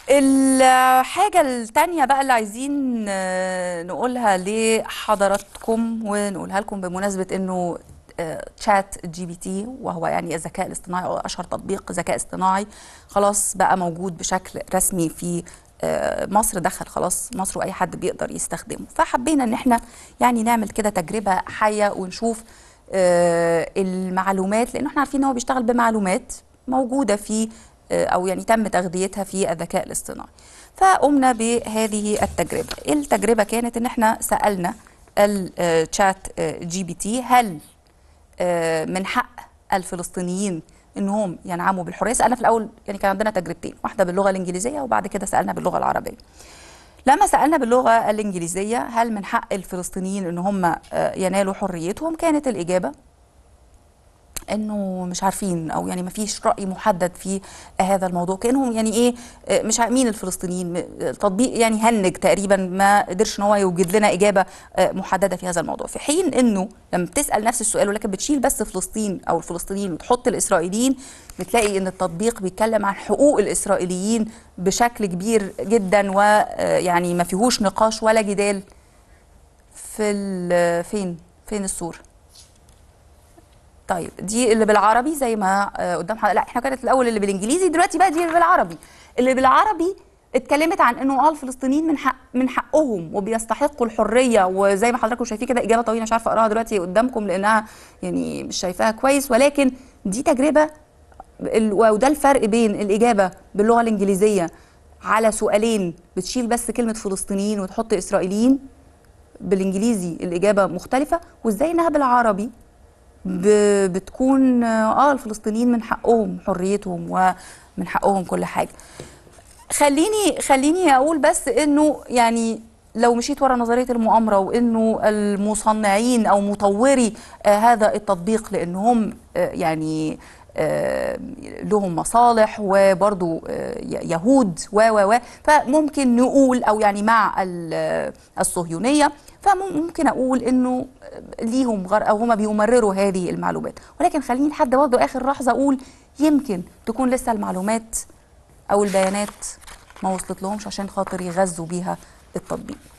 الحاجة التانية بقى اللي عايزين آه، نقولها لحضراتكم ونقولها لكم بمناسبة انه آه، تشات جي بي تي وهو يعني الذكاء الاصطناعي او اشهر تطبيق ذكاء اصطناعي خلاص بقى موجود بشكل رسمي في آه، مصر دخل خلاص مصر واي حد بيقدر يستخدمه فحبينا ان احنا يعني نعمل كده تجربة حية ونشوف آه، المعلومات لانه احنا عارفين ان هو بيشتغل بمعلومات موجودة في آه، او يعني تم تغذيتها في الذكاء الاصطناعي فقمنا بهذه التجربة التجربة كانت ان احنا سألنا الشات جي بي تي هل آه، من حق الفلسطينيين انهم ينعموا بالحريه سالنا في الاول يعني كان عندنا تجربتين واحده باللغه الانجليزيه وبعد كده سالنا باللغه العربيه لما سالنا باللغه الانجليزيه هل من حق الفلسطينيين ان هم آه، ينالوا حريتهم كانت الاجابه انه مش عارفين او يعني ما فيش راي محدد في هذا الموضوع كانهم يعني ايه آه، مش عارفين مين الفلسطينيين م- التطبيق يعني هنج تقريبا ما قدرش ان هو يوجد لنا اجابه آه، محدده في هذا الموضوع في حين انه لما بتسال نفس السؤال ولكن بتشيل بس فلسطين او الفلسطينيين وتحط الاسرائيليين بتلاقي ان التطبيق بيتكلم عن حقوق الاسرائيليين بشكل كبير جدا ويعني ما فيهوش نقاش ولا جدال في ال- فين فين الصوره طيب دي اللي بالعربي زي ما آه، قدام حضرتك لا احنا كانت الاول اللي بالانجليزي دلوقتي بقى دي اللي بالعربي اللي بالعربي اتكلمت عن انه اه الفلسطينيين من حق من حقهم وبيستحقوا الحريه وزي ما حضراتكم شايفين كده اجابه طويله مش عارفه اقراها دلوقتي قدامكم لانها يعني مش شايفاها كويس ولكن دي تجربه ال- وده الفرق بين الاجابه باللغه الانجليزيه على سؤالين بتشيل بس كلمه فلسطينيين وتحط اسرائيليين بالانجليزي الاجابه مختلفه وازاي انها بالعربي ب- بتكون اه الفلسطينيين من حقهم حريتهم ومن حقهم كل حاجه خليني خليني اقول بس انه يعني لو مشيت ورا نظريه المؤامره وانه المصنعين او مطوري آه هذا التطبيق لانهم آه يعني آه لهم مصالح وبرضو آه ي- يهود و و و فممكن نقول او يعني مع ال- الصهيونيه فممكن اقول انه ليهم غر او هم بيمرروا هذه المعلومات ولكن خليني لحد برضه اخر لحظه اقول يمكن تكون لسه المعلومات او البيانات ما وصلت لهمش عشان خاطر يغذوا بيها التطبيق